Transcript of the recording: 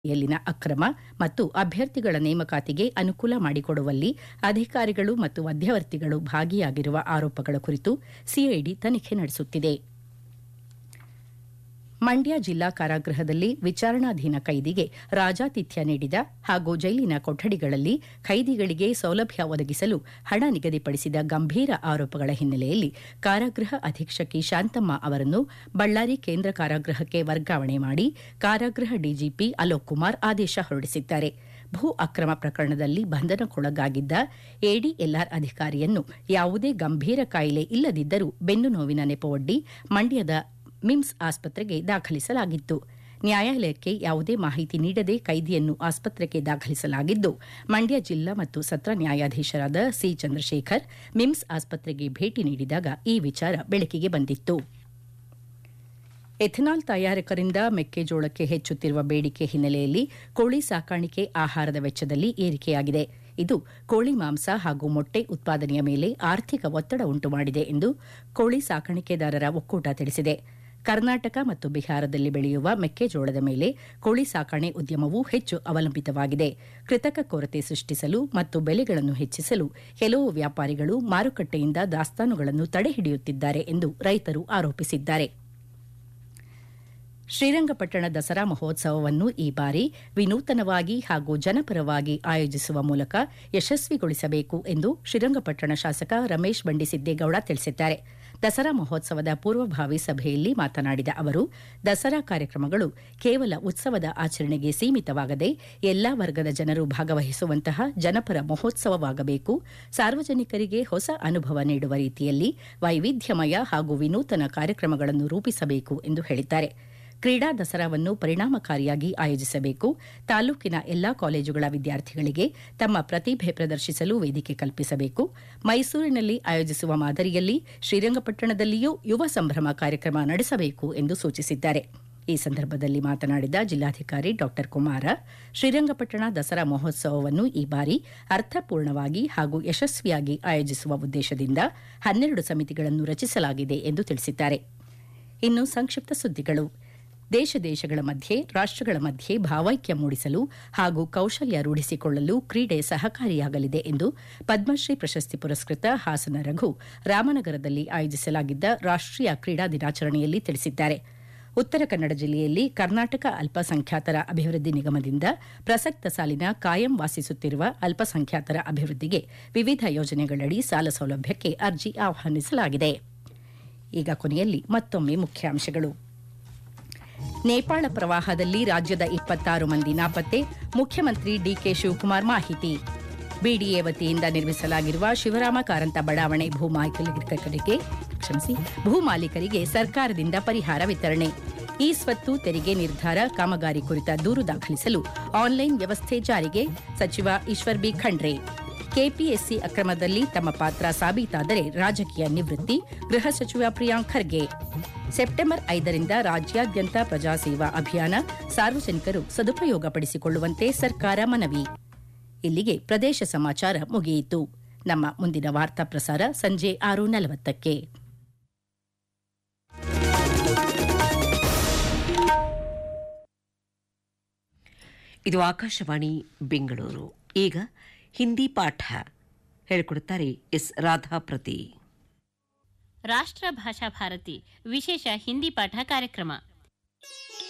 ಯಲ್ಲಿನ ಅಕ್ರಮ ಮತ್ತು ಅಭ್ಯರ್ಥಿಗಳ ನೇಮಕಾತಿಗೆ ಅನುಕೂಲ ಮಾಡಿಕೊಡುವಲ್ಲಿ ಅಧಿಕಾರಿಗಳು ಮತ್ತು ಮಧ್ಯವರ್ತಿಗಳು ಭಾಗಿಯಾಗಿರುವ ಆರೋಪಗಳ ಕುರಿತು ಸಿಐಡಿ ತನಿಖೆ ನಡೆಸುತ್ತಿದೆ ಮಂಡ್ಯ ಜಿಲ್ಲಾ ಕಾರಾಗೃಹದಲ್ಲಿ ವಿಚಾರಣಾಧೀನ ಕೈದಿಗೆ ರಾಜಾತಿಥ್ಯ ನೀಡಿದ ಹಾಗೂ ಜೈಲಿನ ಕೊಠಡಿಗಳಲ್ಲಿ ಖೈದಿಗಳಿಗೆ ಸೌಲಭ್ಯ ಒದಗಿಸಲು ಹಣ ನಿಗದಿಪಡಿಸಿದ ಗಂಭೀರ ಆರೋಪಗಳ ಹಿನ್ನೆಲೆಯಲ್ಲಿ ಕಾರಾಗೃಹ ಅಧೀಕ್ಷಕಿ ಶಾಂತಮ್ಮ ಅವರನ್ನು ಬಳ್ಳಾರಿ ಕೇಂದ್ರ ಕಾರಾಗೃಹಕ್ಕೆ ವರ್ಗಾವಣೆ ಮಾಡಿ ಕಾರಾಗೃಹ ಡಿಜಿಪಿ ಅಲೋಕ್ ಕುಮಾರ್ ಆದೇಶ ಹೊರಡಿಸಿದ್ದಾರೆ ಭೂ ಅಕ್ರಮ ಪ್ರಕರಣದಲ್ಲಿ ಬಂಧನಕ್ಕೊಳಗಾಗಿದ್ದ ಎಡಿಎಲ್ಆರ್ ಅಧಿಕಾರಿಯನ್ನು ಯಾವುದೇ ಗಂಭೀರ ಕಾಯಿಲೆ ಇಲ್ಲದಿದ್ದರೂ ಬೆನ್ನು ನೋವಿನ ನೆಪವೊಡ್ಡಿ ಮಂಡ್ಯದ ಮಿಮ್ಸ್ ಆಸ್ಪತ್ರೆಗೆ ದಾಖಲಿಸಲಾಗಿತ್ತು ನ್ಯಾಯಾಲಯಕ್ಕೆ ಯಾವುದೇ ಮಾಹಿತಿ ನೀಡದೆ ಕೈದಿಯನ್ನು ಆಸ್ಪತ್ರೆಗೆ ದಾಖಲಿಸಲಾಗಿದ್ದು ಮಂಡ್ಯ ಜಿಲ್ಲಾ ಮತ್ತು ಸತ್ರ ನ್ಯಾಯಾಧೀಶರಾದ ಸಿ ಚಂದ್ರಶೇಖರ್ ಮಿಮ್ಸ್ ಆಸ್ಪತ್ರೆಗೆ ಭೇಟಿ ನೀಡಿದಾಗ ಈ ವಿಚಾರ ಬೆಳಕಿಗೆ ಬಂದಿತ್ತು ಎಥೆನಾಲ್ ತಯಾರಕರಿಂದ ಮೆಕ್ಕೆಜೋಳಕ್ಕೆ ಹೆಚ್ಚುತ್ತಿರುವ ಬೇಡಿಕೆ ಹಿನ್ನೆಲೆಯಲ್ಲಿ ಕೋಳಿ ಸಾಕಾಣಿಕೆ ಆಹಾರದ ವೆಚ್ಚದಲ್ಲಿ ಏರಿಕೆಯಾಗಿದೆ ಇದು ಕೋಳಿ ಮಾಂಸ ಹಾಗೂ ಮೊಟ್ಟೆ ಉತ್ಪಾದನೆಯ ಮೇಲೆ ಆರ್ಥಿಕ ಒತ್ತಡ ಉಂಟುಮಾಡಿದೆ ಎಂದು ಕೋಳಿ ಸಾಕಾಣಿಕೆದಾರರ ಒಕ್ಕೂಟ ತಿಳಿಸಿದೆ ಕರ್ನಾಟಕ ಮತ್ತು ಬಿಹಾರದಲ್ಲಿ ಬೆಳೆಯುವ ಮೆಕ್ಕೆಜೋಳದ ಮೇಲೆ ಕೋಳಿ ಸಾಕಣೆ ಉದ್ಯಮವು ಹೆಚ್ಚು ಅವಲಂಬಿತವಾಗಿದೆ ಕೃತಕ ಕೊರತೆ ಸೃಷ್ಟಿಸಲು ಮತ್ತು ಬೆಲೆಗಳನ್ನು ಹೆಚ್ಚಿಸಲು ಕೆಲವು ವ್ಯಾಪಾರಿಗಳು ಮಾರುಕಟ್ಟೆಯಿಂದ ದಾಸ್ತಾನುಗಳನ್ನು ತಡೆಹಿಡಿಯುತ್ತಿದ್ದಾರೆ ಎಂದು ರೈತರು ಆರೋಪಿಸಿದ್ದಾರೆ ಶ್ರೀರಂಗಪಟ್ಟಣ ದಸರಾ ಮಹೋತ್ಸವವನ್ನು ಈ ಬಾರಿ ವಿನೂತನವಾಗಿ ಹಾಗೂ ಜನಪರವಾಗಿ ಆಯೋಜಿಸುವ ಮೂಲಕ ಯಶಸ್ವಿಗೊಳಿಸಬೇಕು ಎಂದು ಶ್ರೀರಂಗಪಟ್ಟಣ ಶಾಸಕ ರಮೇಶ್ ಬಂಡಿಸಿದ್ದೇಗೌಡ ತಿಳಿಸಿದ್ದಾರೆ ದಸರಾ ಮಹೋತ್ಸವದ ಪೂರ್ವಭಾವಿ ಸಭೆಯಲ್ಲಿ ಮಾತನಾಡಿದ ಅವರು ದಸರಾ ಕಾರ್ಯಕ್ರಮಗಳು ಕೇವಲ ಉತ್ಸವದ ಆಚರಣೆಗೆ ಸೀಮಿತವಾಗದೆ ಎಲ್ಲಾ ವರ್ಗದ ಜನರು ಭಾಗವಹಿಸುವಂತಹ ಜನಪರ ಮಹೋತ್ಸವವಾಗಬೇಕು ಸಾರ್ವಜನಿಕರಿಗೆ ಹೊಸ ಅನುಭವ ನೀಡುವ ರೀತಿಯಲ್ಲಿ ವೈವಿಧ್ಯಮಯ ಹಾಗೂ ವಿನೂತನ ಕಾರ್ಯಕ್ರಮಗಳನ್ನು ರೂಪಿಸಬೇಕು ಎಂದು ಹೇಳಿದ್ದಾರೆ ಕ್ರೀಡಾ ದಸರಾವನ್ನು ಪರಿಣಾಮಕಾರಿಯಾಗಿ ಆಯೋಜಿಸಬೇಕು ತಾಲೂಕಿನ ಎಲ್ಲಾ ಕಾಲೇಜುಗಳ ವಿದ್ಯಾರ್ಥಿಗಳಿಗೆ ತಮ್ಮ ಪ್ರತಿಭೆ ಪ್ರದರ್ಶಿಸಲು ವೇದಿಕೆ ಕಲ್ಪಿಸಬೇಕು ಮೈಸೂರಿನಲ್ಲಿ ಆಯೋಜಿಸುವ ಮಾದರಿಯಲ್ಲಿ ಶ್ರೀರಂಗಪಟ್ಟಣದಲ್ಲಿಯೂ ಯುವ ಸಂಭ್ರಮ ಕಾರ್ಯಕ್ರಮ ನಡೆಸಬೇಕು ಎಂದು ಸೂಚಿಸಿದ್ದಾರೆ ಈ ಸಂದರ್ಭದಲ್ಲಿ ಮಾತನಾಡಿದ ಜಿಲ್ಲಾಧಿಕಾರಿ ಡಾ ಕುಮಾರ ಶ್ರೀರಂಗಪಟ್ಟಣ ದಸರಾ ಮಹೋತ್ಸವವನ್ನು ಈ ಬಾರಿ ಅರ್ಥಪೂರ್ಣವಾಗಿ ಹಾಗೂ ಯಶಸ್ವಿಯಾಗಿ ಆಯೋಜಿಸುವ ಉದ್ದೇಶದಿಂದ ಹನ್ನೆರಡು ಸಮಿತಿಗಳನ್ನು ರಚಿಸಲಾಗಿದೆ ಎಂದು ತಿಳಿಸಿದ್ದಾರೆ ಇನ್ನು ಸಂಕ್ಷಿಪ್ತ ಸುದ್ದಿಗಳು ದೇಶ ದೇಶಗಳ ಮಧ್ಯೆ ರಾಷ್ಟಗಳ ಮಧ್ಯೆ ಭಾವೈಕ್ಯ ಮೂಡಿಸಲು ಹಾಗೂ ಕೌಶಲ್ಯ ರೂಢಿಸಿಕೊಳ್ಳಲು ಕ್ರೀಡೆ ಸಹಕಾರಿಯಾಗಲಿದೆ ಎಂದು ಪದ್ಮಶ್ರೀ ಪ್ರಶಸ್ತಿ ಪುರಸ್ಕೃತ ಹಾಸನ ರಘು ರಾಮನಗರದಲ್ಲಿ ಆಯೋಜಿಸಲಾಗಿದ್ದ ರಾಷ್ಟೀಯ ಕ್ರೀಡಾ ದಿನಾಚರಣೆಯಲ್ಲಿ ತಿಳಿಸಿದ್ದಾರೆ ಉತ್ತರ ಕನ್ನಡ ಜಿಲ್ಲೆಯಲ್ಲಿ ಕರ್ನಾಟಕ ಅಲ್ಪಸಂಖ್ಯಾತರ ಅಭಿವೃದ್ಧಿ ನಿಗಮದಿಂದ ಪ್ರಸಕ್ತ ಸಾಲಿನ ಕಾಯಂ ವಾಸಿಸುತ್ತಿರುವ ಅಲ್ಪಸಂಖ್ಯಾತರ ಅಭಿವೃದ್ಧಿಗೆ ವಿವಿಧ ಯೋಜನೆಗಳಡಿ ಸಾಲ ಸೌಲಭ್ಯಕ್ಕೆ ಅರ್ಜಿ ಆಹ್ವಾನಿಸಲಾಗಿದೆ ಈಗ ಕೊನೆಯಲ್ಲಿ ಮತ್ತೊಮ್ಮೆ ಮುಖ್ಯಾಂಶಗಳು ನೇಪಾಳ ಪ್ರವಾಹದಲ್ಲಿ ರಾಜ್ಯದ ಇಪ್ಪತ್ತಾರು ಮಂದಿ ನಾಪತ್ತೆ ಮುಖ್ಯಮಂತ್ರಿ ಡಿಕೆ ಶಿವಕುಮಾರ್ ಮಾಹಿತಿ ಬಿಡಿಎ ವತಿಯಿಂದ ನಿರ್ಮಿಸಲಾಗಿರುವ ಶಿವರಾಮ ಕಾರಂತ ಬಡಾವಣೆ ಭೂಮಾಲೀಕರಿಗೆ ಕ್ಷಮಿಸಿ ಭೂಮಾಲೀಕರಿಗೆ ಸರ್ಕಾರದಿಂದ ಪರಿಹಾರ ವಿತರಣೆ ಈ ಸ್ವತ್ತು ತೆರಿಗೆ ನಿರ್ಧಾರ ಕಾಮಗಾರಿ ಕುರಿತ ದೂರು ದಾಖಲಿಸಲು ಆನ್ಲೈನ್ ವ್ಯವಸ್ಥೆ ಜಾರಿಗೆ ಸಚಿವ ಈಶ್ವರ್ ಬಿ ಖಂಡ್ರೆ ಕೆಪಿಎಸ್ಸಿ ಅಕ್ರಮದಲ್ಲಿ ತಮ್ಮ ಪಾತ್ರ ಸಾಬೀತಾದರೆ ರಾಜಕೀಯ ನಿವೃತ್ತಿ ಗೃಹ ಸಚಿವ ಪ್ರಿಯಾಂಕ್ ಖರ್ಗೆ ಸೆಪ್ಟೆಂಬರ್ ಐದರಿಂದ ರಾಜ್ಯಾದ್ಯಂತ ಪ್ರಜಾಸೇವಾ ಅಭಿಯಾನ ಸಾರ್ವಜನಿಕರು ಸದುಪಯೋಗಪಡಿಸಿಕೊಳ್ಳುವಂತೆ ಸರ್ಕಾರ ಮನವಿ ಇಲ್ಲಿಗೆ ಪ್ರದೇಶ ಸಮಾಚಾರ ಮುಗಿಯಿತು ನಮ್ಮ ಮುಂದಿನ ವಾರ್ತಾ ಪ್ರಸಾರ ಸಂಜೆ ಆರು ನಲವತ್ತಕ್ಕೆ ಇದು ಆಕಾಶವಾಣಿ ಬೆಂಗಳೂರು ಈಗ ಹಿಂದಿ ಪಾಠ ಹೇಳಿಕೊಡುತ್ತಾರೆ ಎಸ್ ರಾಧಾಪ್ರತಿ ರಾಷ್ಟ್ರ ಭಾಷಾ ಭಾರತಿ ವಿಶೇಷ ಹಿಂದಿ ಪಾಠ ಕಾರ್ಯಕ್ರಮ